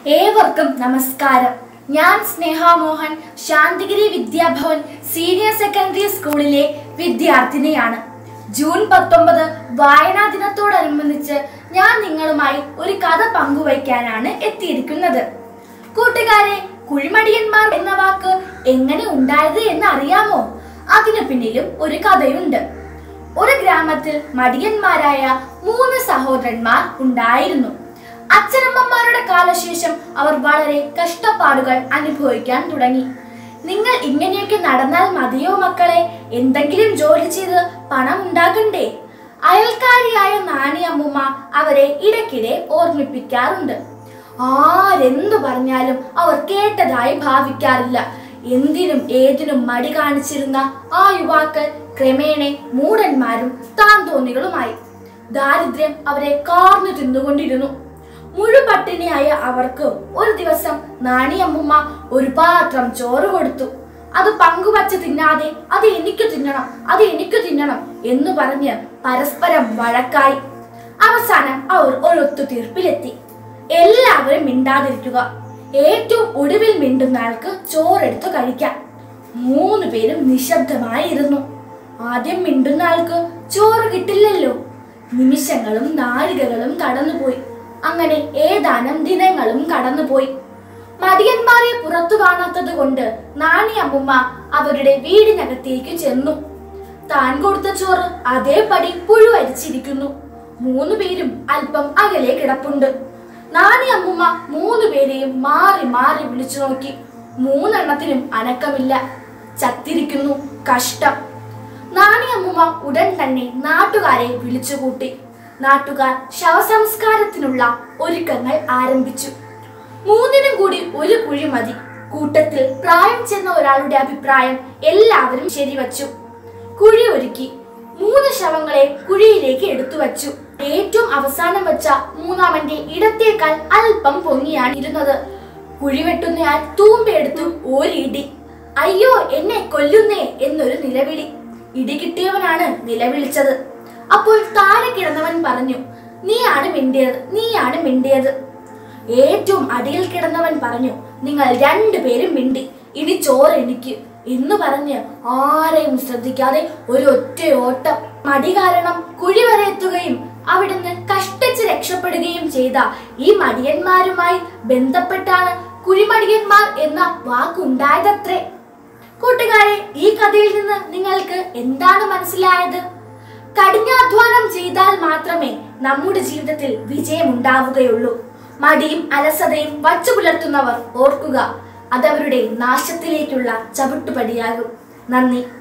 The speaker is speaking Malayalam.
ഏവർക്കും നമസ്കാരം ഞാൻ സ്നേഹ മോഹൻ ശാന്തിഗിരി വിദ്യാഭവൻ സീനിയർ സെക്കൻഡറി സ്കൂളിലെ വിദ്യാർത്ഥിനിയാണ് ജൂൺ പത്തൊമ്പത് വായനാ ദിനത്തോടനുബന്ധിച്ച് ഞാൻ നിങ്ങളുമായി ഒരു കഥ പങ്കുവയ്ക്കാനാണ് എത്തിയിരിക്കുന്നത് കൂട്ടുകാരെ കുഴിമടിയന്മാർ എന്ന വാക്ക് എങ്ങനെ ഉണ്ടായത് എന്ന് അറിയാമോ അതിനു പിന്നിലും ഒരു കഥയുണ്ട് ഒരു ഗ്രാമത്തിൽ മടിയന്മാരായ മൂന്ന് സഹോദരന്മാർ ഉണ്ടായിരുന്നു അച്ഛനമ്മമാരുടെ കാലശേഷം അവർ വളരെ കഷ്ടപ്പാടുകൾ അനുഭവിക്കാൻ തുടങ്ങി നിങ്ങൾ ഇങ്ങനെയൊക്കെ നടന്നാൽ മതിയോ മക്കളെ എന്തെങ്കിലും ജോലി ചെയ്ത് പണം ഉണ്ടാക്കണ്ടേ അയൽക്കാരിയായ നാണിയമ്മുമ്മ അവരെ ഇടയ്ക്കിടെ ഓർമ്മിപ്പിക്കാറുണ്ട് ആരെന്തു പറഞ്ഞാലും അവർ കേട്ടതായി ഭാവിക്കാറില്ല എന്തിനും ഏതിനും മടി കാണിച്ചിരുന്ന ആ യുവാക്കൾ ക്രമേണ മൂടന്മാരും താന്തോന്നികളുമായി ദാരിദ്ര്യം അവരെ കാർന്നു തിന്നുകൊണ്ടിരുന്നു മുഴുപട്ടിണിയായ അവർക്ക് ഒരു ദിവസം നാണിയമ്മുമ്മ ഒരു പാത്രം ചോറ് കൊടുത്തു അത് പങ്കുവച്ച് തിന്നാതെ അത് എനിക്ക് തിന്നണം അത് എനിക്ക് തിന്നണം എന്ന് പറഞ്ഞ് പരസ്പരം വഴക്കായി അവസാനം അവർ ഒരു തീർപ്പിലെത്തി എല്ലാവരും മിണ്ടാതിരിക്കുക ഏറ്റവും ഒടുവിൽ മിണ്ടുന്ന ആൾക്ക് ചോറെടുത്ത് കഴിക്കാം മൂന്ന് പേരും നിശബ്ദമായി ഇരുന്നു ആദ്യം മിണ്ടുന്ന ആൾക്ക് ചോറ് കിട്ടില്ലല്ലോ നിമിഷങ്ങളും നാഴികകളും കടന്നുപോയി അങ്ങനെ ഏതാനും ദിനങ്ങളും കടന്നുപോയി മടിയന്മാരെ പുറത്തു കാണാത്തത് കൊണ്ട് നാണി അമ്മുമ്മ അവരുടെ വീടിനകത്തേക്ക് ചെന്നു താൻ കൊടുത്ത ചോറ് അതേപടി പുഴുവരിച്ചിരിക്കുന്നു മൂന്നു പേരും അല്പം അകലെ കിടപ്പുണ്ട് നാണി അമ്മുമ്മ മൂന്നു പേരെയും മാറി മാറി വിളിച്ചു നോക്കി മൂന്നെണ്ണത്തിനും അനക്കമില്ല ചത്തിരിക്കുന്നു കഷ്ടം നാണി അമ്മുമ്മ ഉടൻ തന്നെ നാട്ടുകാരെ വിളിച്ചുകൂട്ടി നാട്ടുകാർ ശവസംസ്കാരത്തിനുള്ള ഒരുക്കങ്ങൾ ആരംഭിച്ചു മൂന്നിനും കൂടി ഒരു കുഴി മതി കൂട്ടത്തിൽ പ്രായം ചെന്ന ഒരാളുടെ അഭിപ്രായം എല്ലാവരും ശരിവച്ചു കുഴി ഒരുക്കി മൂന്ന് ശവങ്ങളെ കുഴിയിലേക്ക് എടുത്തു വച്ചു ഏറ്റവും അവസാനം വെച്ച മൂന്നാമന്റെ ഇടത്തേക്കാൾ അല്പം പൊങ്ങിയാണ് ഇരുന്നത് കുഴി വെട്ടുന്നയാൾ തൂമ്പയെടുത്തു ഒരിടി അയ്യോ എന്നെ കൊല്ലുന്നേ എന്നൊരു നിലവിളി ഇടി കിട്ടിയവനാണ് നിലവിളിച്ചത് അപ്പോൾ താഴെ കിടന്നവൻ പറഞ്ഞു നീയാണ് മിണ്ടിയത് നീയാണ് മിണ്ടിയത് ഏറ്റവും അടിയിൽ കിടന്നവൻ പറഞ്ഞു നിങ്ങൾ രണ്ടുപേരും മിണ്ടി ഇനി ചോറ് എനിക്ക് എന്ന് പറഞ്ഞ് ആരെയും ശ്രദ്ധിക്കാതെ ഒരു ഒറ്റ ഓട്ടം മടി കാരണം കുഴി വരെ എത്തുകയും അവിടുന്ന് കഷ്ടിച്ച് രക്ഷപ്പെടുകയും ചെയ്ത ഈ മടിയന്മാരുമായി ബന്ധപ്പെട്ടാണ് കുഴിമടിയന്മാർ എന്ന വാക്കുണ്ടായതത്രേ കൂട്ടുകാരെ ഈ കഥയിൽ നിന്ന് നിങ്ങൾക്ക് എന്താണ് മനസ്സിലായത് കഠിനാധ്വാനം ചെയ്താൽ മാത്രമേ നമ്മുടെ ജീവിതത്തിൽ വിജയം ഉണ്ടാവുകയുള്ളൂ മടിയും അലസതയും വച്ചു പുലർത്തുന്നവർ ഓർക്കുക അതവരുടെ നാശത്തിലേക്കുള്ള ചവിട്ടുപടിയാകും നന്ദി